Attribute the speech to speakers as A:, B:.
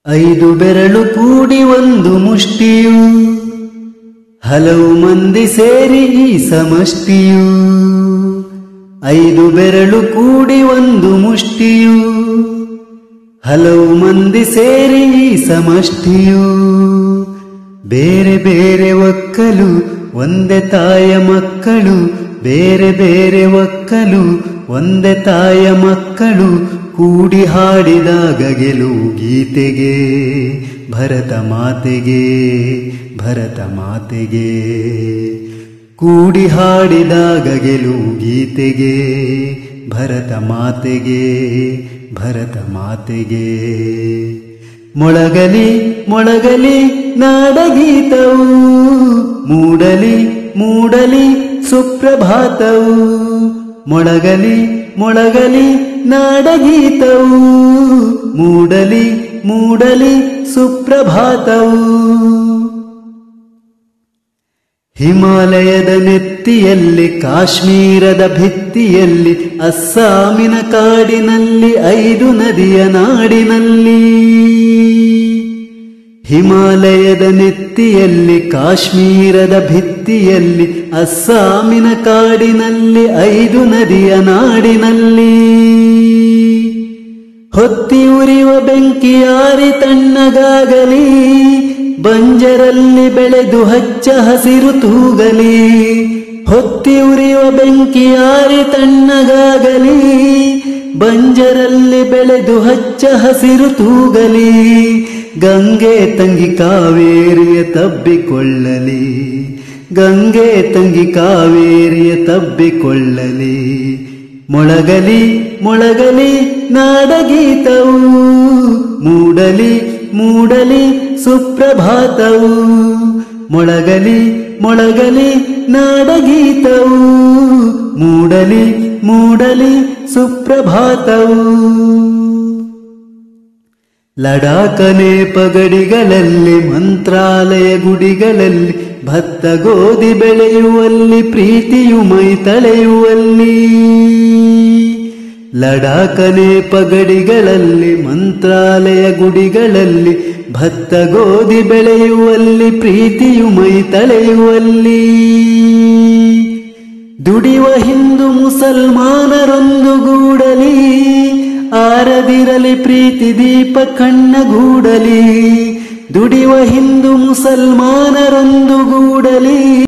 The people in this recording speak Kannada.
A: ಐದು ಬೆರಳು ಕೂಡಿ ಒಂದು ಮುಷ್ಟಿಯು ಹಲವು ಮಂದಿ ಸೇರಿ ಈ ಸಮಷ್ಟಿಯು ಐದು ಬೆರಳು ಕೂಡಿ ಒಂದು ಮುಷ್ಟಿಯು ಹಲವು ಮಂದಿ ಸೇರಿ ಈ ಸಮಷ್ಟಿಯು ಬೇರೆ ಬೇರೆ ಒಕ್ಕಲು ಒಂದೇ ತಾಯ ಮಕ್ಕಳು ಬೇರೆ ಬೇರೆ ಒಕ್ಕಲು ಒಂದೇ ತಾಯ ಮಕ್ಕಳು ಕೂಡಿ ಹಾಡಿದಾಗ ಗೆಲುವು ಗೀತೆಗೆ ಭರತ ಮಾತೆಗೆ ಭರತ ಮಾತೆಗೆ ಕೂಡಿ ಹಾಡಿದಾಗ ಗೆಲುವು ಗೀತೆಗೆ ಭರತ ಮಾತೆಗೆ ಭರತ ಮಾತೆಗೆ ಮೊಳಗಲಿ ಮೊಳಗಲಿ ನಾಡಗೀತವು ಮೂಡಲಿ ಮೂಡಲಿ ಸುಪ್ರಭಾತವು ಮೊಳಗಲಿ ಮೊಳಗಲಿ ನಾಡಗೀತವು ಮೂಡಲಿ ಮೂಡಲಿ ಸುಪ್ರಭಾತವು ಹಿಮಾಲಯದ ನೆತ್ತಿಯಲ್ಲಿ ಕಾಶ್ಮೀರದ ಭಿತ್ತಿಯಲ್ಲಿ ಅಸ್ಸಾಮಿನ ಕಾಡಿನಲ್ಲಿ ಐದು ನದಿಯ ನಾಡಿನಲ್ಲಿ ಹಿಮಾಲಯದ ನೆತ್ತಿಯಲ್ಲಿ ಕಾಶ್ಮೀರದ ಭಿತ್ತಿಯಲ್ಲಿ ಅಸ್ಸಾಮಿನ ಕಾಡಿನಲ್ಲಿ ಐದು ನದಿಯ ನಾಡಿನಲ್ಲಿ ಹೊತ್ತಿ ಉರಿಯುವ ಬೆಂಕಿಯಾರಿ ತಣ್ಣಗಾಗಲಿ ಬಂಜರಲ್ಲಿ ಬೆಳೆದು ಹಚ್ಚ ಹಸಿರು ತೂಗಲಿ ಹೊತ್ತಿ ಉರಿಯುವ ಬೆಂಕಿಯಾರಿ ತಣ್ಣಗಾಗಲಿ ಬಂಜರಲ್ಲಿ ಬೆಳೆದು ಹಚ್ಚ ಹಸಿರು ತೂಗಲಿ ಗಂಗೆ ತಂಗಿ ಕಾವೇರಿಯ ತಬ್ಬಿಕೊಳ್ಳಲಿ ಗಂಗೆ ತಂಗಿ ಕಾವೇರಿಯ ತಬ್ಬಿಕೊಳ್ಳಲಿ ಮೊಳಗಲಿ ಮೊಳಗಲಿ ನಾಡಗೀತವು ಮೂಡಲಿ ಮೂಡಲಿ ಸುಪ್ರಭಾತವು ಮೊಳಗಲಿ ಮೊಳಗಲಿ ನಾಡಗೀತವು ಮೂಡಲಿ ಮೂಡಲಿ ಸುಪ್ರಭಾತವು ಲಡಾಖನೆ ಪಗಡಿಗಳಲ್ಲಿ ಮಂತ್ರಾಲಯ ಗುಡಿಗಳಲ್ಲಿ ಭತ್ತ ಗೋಧಿ ಬೆಳೆಯುವಲ್ಲಿ ಪ್ರೀತಿಯು ಮೈ ತಳೆಯುವಲ್ಲಿ ಲಡಾಖನೆ ಪಗಡಿಗಳಲ್ಲಿ ಮಂತ್ರಾಲಯ ಗುಡಿಗಳಲ್ಲಿ ಭತ್ತ ಗೋಧಿ ಬೆಳೆಯುವಲ್ಲಿ ಪ್ರೀತಿಯು ಮೈ ತಳೆಯುವಲ್ಲಿ ದುಡಿಯುವ ಹಿಂದೂ ಮುಸಲ್ಮಾನರೊಂದುಗೂಡಲಿ ಆರದಿರಲಿ ಪ್ರೀತಿ ದೀಪ ಕಣ್ಣಗೂಡಲಿ ದುಡಿಯುವ ಹಿಂದೂ ಮುಸಲ್ಮಾನರೊಂದುಗೂಡಲಿ